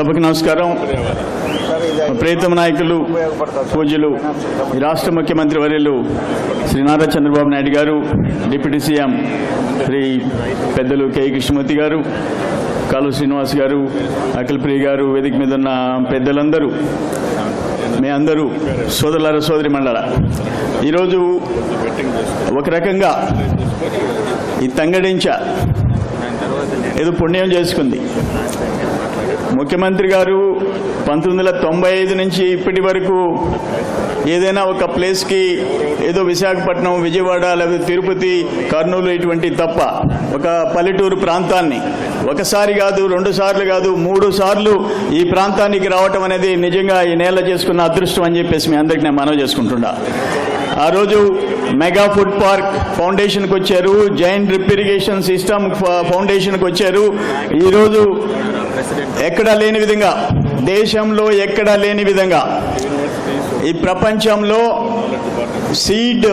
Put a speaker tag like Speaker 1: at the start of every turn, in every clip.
Speaker 1: సభకు నమస్కారం ప్రీతమ నాయకులు పూజ్యులు ఈ రాష్ట్ర ముఖ్యమంత్రి వర్యులు శ్రీ నారా చంద్రబాబు నాయుడు గారు డిప్యూటీ సీఎం శ్రీ పెద్దలు కె కృష్ణమూర్తి గారు కాలు శ్రీనివాస్ గారు అఖిల్ ప్రియ గారు వేదిక మీద ఉన్న పెద్దలందరూ మీ అందరూ సోదరులార సోదరి మండల ఈరోజు ఒక రకంగా ఈ తంగడించ ఏదో పుణ్యం చేసుకుంది ముఖ్యమంత్రి గారు పంతొమ్మిది వందల తొంభై ఐదు నుంచి ఇప్పటి వరకు ఏదైనా ఒక ప్లేస్కి ఏదో విశాఖపట్నం విజయవాడ లేకపోతే తిరుపతి కర్నూలు ఇటువంటి తప్ప ఒక పల్లెటూరు ప్రాంతాన్ని ఒకసారి కాదు రెండు సార్లు కాదు మూడు సార్లు ఈ ప్రాంతానికి రావటం అనేది నిజంగా ఈ నేల చేసుకున్న అదృష్టం అని చెప్పేసి మీ అందరికీ నేను మనవి చేసుకుంటున్నా ఆ రోజు మెగా ఫుడ్ పార్క్ ఫౌండేషన్కి వచ్చారు జైన్ డ్రిప్ ఇరిగేషన్ సిస్టమ్ ఫౌండేషన్కి వచ్చారు ఈరోజు ఎక్కడా లేని విధంగా దేశంలో ఎక్కడా లేని విధంగా ఈ ప్రపంచంలో సీడ్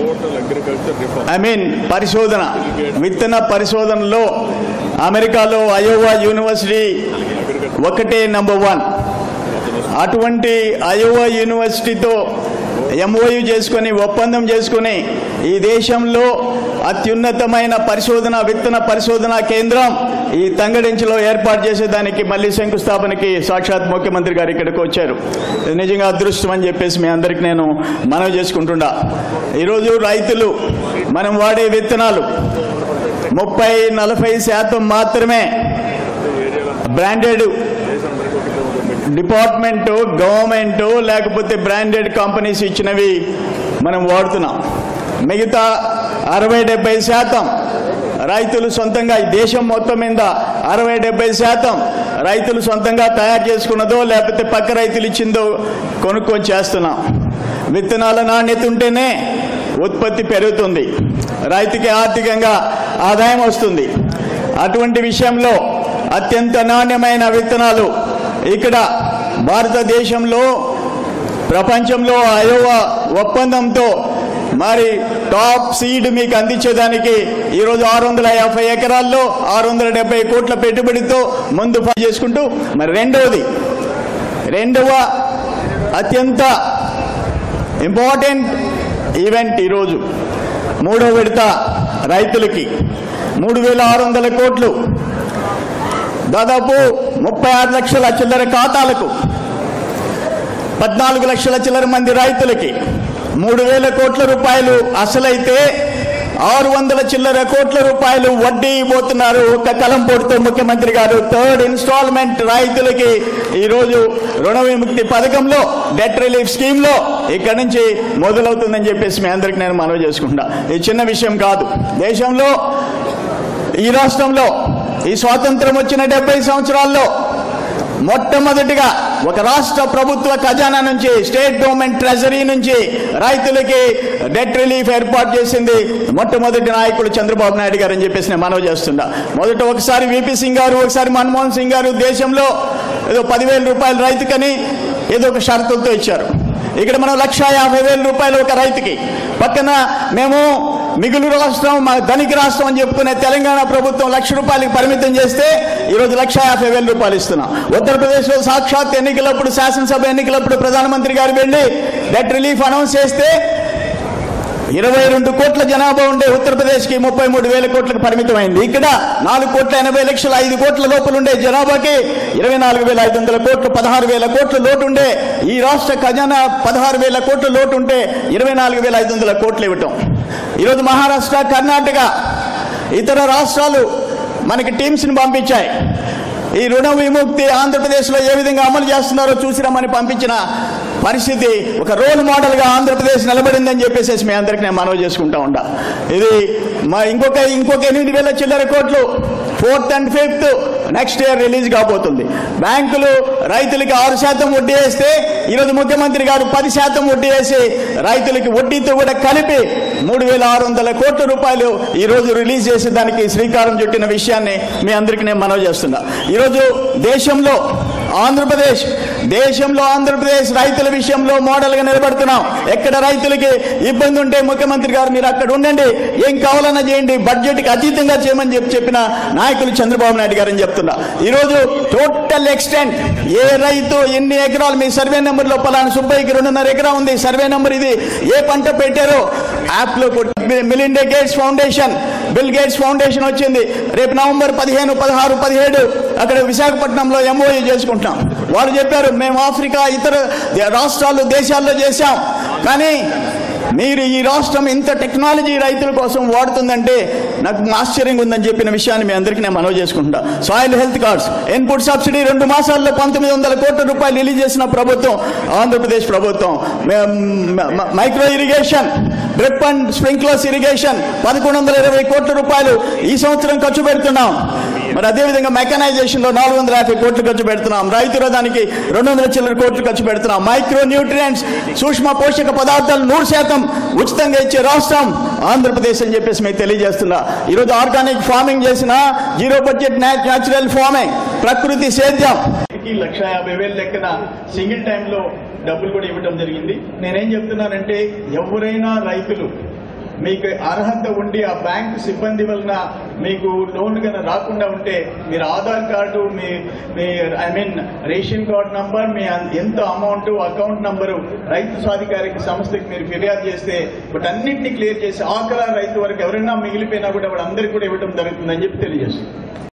Speaker 1: ఐ మీన్ పరిశోధన విత్తన పరిశోధనలో అమెరికాలో అయోవా యూనివర్సిటీ ఒకటే నంబర్ వన్ అటువంటి అయోవా యూనివర్సిటీతో ఎంఓయు చేసుకొని ఒప్పందం చేసుకొని ఈ దేశంలో అత్యున్నతమైన పరిశోధన విత్తన పరిశోధన కేంద్రం ఈ తంగడించిలో ఏర్పాటు చేసేదానికి మళ్ళీ శంకుస్థాపనకి సాక్షాత్ ముఖ్యమంత్రి గారు ఇక్కడికి వచ్చారు ఇది నిజంగా అదృష్టం అని చెప్పేసి మీ అందరికి నేను మనవి చేసుకుంటుండా ఈరోజు రైతులు మనం వాడే విత్తనాలు ముప్పై నలభై శాతం మాత్రమే బ్రాండెడ్ డిపార్ట్మెంట్ గవర్నమెంట్ లేకపోతే బ్రాండెడ్ కంపెనీస్ ఇచ్చినవి మనం వాడుతున్నాం మిగతా అరవై డెబ్బై శాతం రైతులు సొంతంగా ఈ దేశం మొత్తం మీద అరవై డెబ్బై శాతం రైతులు సొంతంగా తయారు చేసుకున్నదో లేకపోతే పక్క రైతులు ఇచ్చిందో కొనుక్కొని చేస్తున్నాం విత్తనాల నాణ్యత ఉంటేనే ఉత్పత్తి పెరుగుతుంది రైతుకి ఆర్థికంగా ఆదాయం వస్తుంది అటువంటి విషయంలో అత్యంత నాణ్యమైన విత్తనాలు ఇక్కడ భారతదేశంలో ప్రపంచంలో అయోవా ఒప్పందంతో మరి టాప్ సీడ్ మీకు అందించేదానికి ఈరోజు ఆరు వందల యాభై ఎకరాల్లో ఆరు వందల డెబ్బై కోట్ల పెట్టుబడితో ముందు పని చేసుకుంటూ మరి రెండవది రెండవ అత్యంత ఇంపార్టెంట్ ఈవెంట్ ఈరోజు మూడో విడత రైతులకి మూడు వేల ఆరు వందల కోట్లు దాదాపు ముప్పై ఆరు లక్షల చిల్లర ఖాతాలకు పద్నాలుగు లక్షల చిల్లర మంది రైతులకి మూడు వేల కోట్ల రూపాయలు అసలైతే ఆరు వందల చిల్లర కోట్ల రూపాయలు వడ్డీ ఇవ్వబోతున్నారు ఒక కలంపోటుతో ముఖ్యమంత్రి గారు థర్డ్ ఇన్స్టాల్మెంట్ రైతులకి ఈరోజు రుణ విముక్తి పథకంలో డెట్ రిలీఫ్ స్కీమ్ లో ఇక్కడి నుంచి మొదలవుతుందని చెప్పేసి మీ అందరికి నేను మనవి చేసుకుంటా ఇది చిన్న విషయం కాదు దేశంలో ఈ రాష్ట్రంలో ఈ స్వాతంత్రం వచ్చిన డెబ్బై సంవత్సరాల్లో మొట్టమొదటిగా ఒక రాష్ట్ర ప్రభుత్వ ఖజానా నుంచి స్టేట్ గవర్నమెంట్ ట్రెజరీ నుంచి రైతులకి డెట్ రిలీఫ్ ఏర్పాటు చేసింది మొట్టమొదటి నాయకుడు చంద్రబాబు నాయుడు గారు అని చెప్పేసి నేను మనవి చేస్తున్నా మొదట ఒకసారి విపి సింగ్ గారు ఒకసారి మన్మోహన్ సింగ్ గారు దేశంలో ఏదో పదివేల రూపాయలు రైతుకని ఏదో ఒక షరతులతో ఇచ్చారు ఇక్కడ మనం లక్ష యాభై వేల రూపాయలు ఒక రైతుకి పక్కన మేము మిగులు రాష్ట్రం మా ధనిక రాష్ట్రం అని చెప్పుకునే తెలంగాణ ప్రభుత్వం లక్ష రూపాయలకి పరిమితం చేస్తే ఈరోజు లక్ష యాభై వేల రూపాయలు ఇస్తున్నాం ఉత్తరప్రదేశ్లో సాక్షాత్ ఎన్నికలప్పుడు శాసనసభ ఎన్నికలప్పుడు ప్రధానమంత్రి గారు వెళ్ళి డెట్ రిలీఫ్ అనౌన్స్ చేస్తే ఇరవై రెండు కోట్ల జనాభా ఉండే ఉత్తరప్రదేశ్కి ముప్పై మూడు వేల కోట్లకు పరిమితమైంది ఇక్కడ నాలుగు కోట్ల ఎనభై లక్షల ఐదు కోట్ల లోపల ఉండే జనాభాకి ఇరవై నాలుగు వేల ఐదు వందల కోట్లు పదహారు వేల కోట్ల లోటు ఉండే ఈ రాష్ట్ర ఖజానా పదహారు వేల కోట్ల లోటు ఉంటే ఇరవై నాలుగు వేల ఐదు వందల కోట్లు ఇవ్వటం ఈరోజు మహారాష్ట్ర కర్ణాటక ఇతర రాష్ట్రాలు మనకి టీమ్స్ని పంపించాయి ఈ రుణ విముక్తి ఆంధ్రప్రదేశ్లో ఏ విధంగా అమలు చేస్తున్నారో చూసిరమ్మని పంపించిన పరిస్థితి ఒక రోల్ మోడల్గా ఆంధ్రప్రదేశ్ నిలబడిందని చెప్పేసి మీ అందరికి నేను మనవి చేసుకుంటా ఉంటా ఇది మా ఇంకొక ఇంకొక ఎనిమిది వేల చిల్లర కోట్లు fourth and fifth next year release కాబోతుంది బ్యాంకులు రైతులకి ఆరు శాతం వడ్డీ వేస్తే ఈరోజు ముఖ్యమంత్రి గారు పది శాతం వడ్డీ వేసి రైతులకి వడ్డీతో కూడా కలిపి మూడు వేల ఆరు వందల కోట్ల రూపాయలు ఈరోజు రిలీజ్ చేసే దానికి శ్రీకారం చుట్టిన విషయాన్ని మీ అందరికీ నేను మనవి చేస్తున్నా ఈరోజు దేశంలో ఆంధ్రప్రదేశ్ దేశంలో ఆంధ్రప్రదేశ్ రైతుల విషయంలో మోడల్గా నిలబడుతున్నాం ఎక్కడ రైతులకి ఇబ్బంది ఉంటే ముఖ్యమంత్రి గారు మీరు అక్కడ ఉండండి ఏం కావాలన్నా చేయండి బడ్జెట్కి అతీతంగా చేయమని చెప్పి చెప్పిన నాయకులు చంద్రబాబు నాయుడు గారు అని చెప్తున్నా ఈరోజు టోటల్ ఎక్స్టెంట్ ఏ రైతు ఎన్ని ఎకరాలు మీ సర్వే నెంబర్లో పలానా సుబ్బయ్యకి రెండున్నర ఎకరా ఉంది సర్వే నెంబర్ ఇది ఏ పంట పెట్టారో యాప్లో Melinda Gates foundation Bill Gates foundation వచ్చింది రేపు నవంబర్ పదిహేను పదహారు పదిహేడు అక్కడ విశాఖపట్నంలో ఎంఓఏ చేసుకుంటాం వాళ్ళు చెప్పారు మేము ఆఫ్రికా ఇతర రాష్ట్రాలు దేశాల్లో చేశాం కానీ మీరు ఈ రాష్ట్రం ఇంత టెక్నాలజీ రైతుల కోసం వాడుతుందంటే నాకు ఆశ్చర్యంగా ఉందని చెప్పిన విషయాన్ని మీ అందరికీ నేను మనవి చేసుకుంటా soil health cards input subsidy రెండు మాసాల్లో పంతొమ్మిది వందల కోట్ల రూపాయలు రిలీజ్ చేసిన ప్రభుత్వం ఆంధ్రప్రదేశ్ ప్రభుత్వం మే- మ- micro irrigation drip and sprinklers irrigation పదకొండు వందల ఇరవై కోట్ల రూపాయలు ఈ సంవత్సరం ఖర్చు పెడుతున్నాం మరి అదేవిధంగా మెకనైజేషన్ లో నాలుగు వందల యాభై కోట్లు ఖర్చు పెడుతున్నాం రైతు రథానికి రెండు వందల చిల్లర కోట్లు ఖర్చు పెడుతున్నాం మైక్రో న్యూట్రియంట్స్ సూక్ష్మ పోషక పదార్థాలు నూరు శాతం ఉచితంగా ఇచ్చే రాష్ట్రం ఆంధ్రప్రదేశ్ అని చెప్పేసి మీకు తెలియజేస్తున్నా ఈరోజు ఆర్గానిక్ ఫార్మింగ్ చేసిన జీరో బడ్జెట్ న్యాచురల్ ఫార్మింగ్ ప్రకృతి సేద్యం లక్ష యాభై వేలు లెక్కన సింగిల్ టైంలో డబ్బులు కూడా ఇవ్వడం జరిగింది నేనేం చెప్తున్నానంటే ఎవరైనా రైతులు మీకు అర్హత ఉండి ఆ బ్యాంకు సిబ్బంది వలన మీకు లోన్ కన్నా రాకుండా ఉంటే మీరు ఆధార్ కార్డు మీ మీ I mean ration card number మీ అన్- ఎంత అమౌంట్ అకౌంట్ నంబరు రైతు సాధికారిక సంస్థకి మీరు ఫిర్యాదు చేస్తే బట్ అన్నింటినీ క్లియర్ చేసి ఆఖరా రైతు వరకు ఎవరైనా మిగిలిపోయినా కూడా వాళ్ళందరికీ కూడా ఇవ్వడం జరుగుతుందని చెప్పి తెలియజేస్తుంది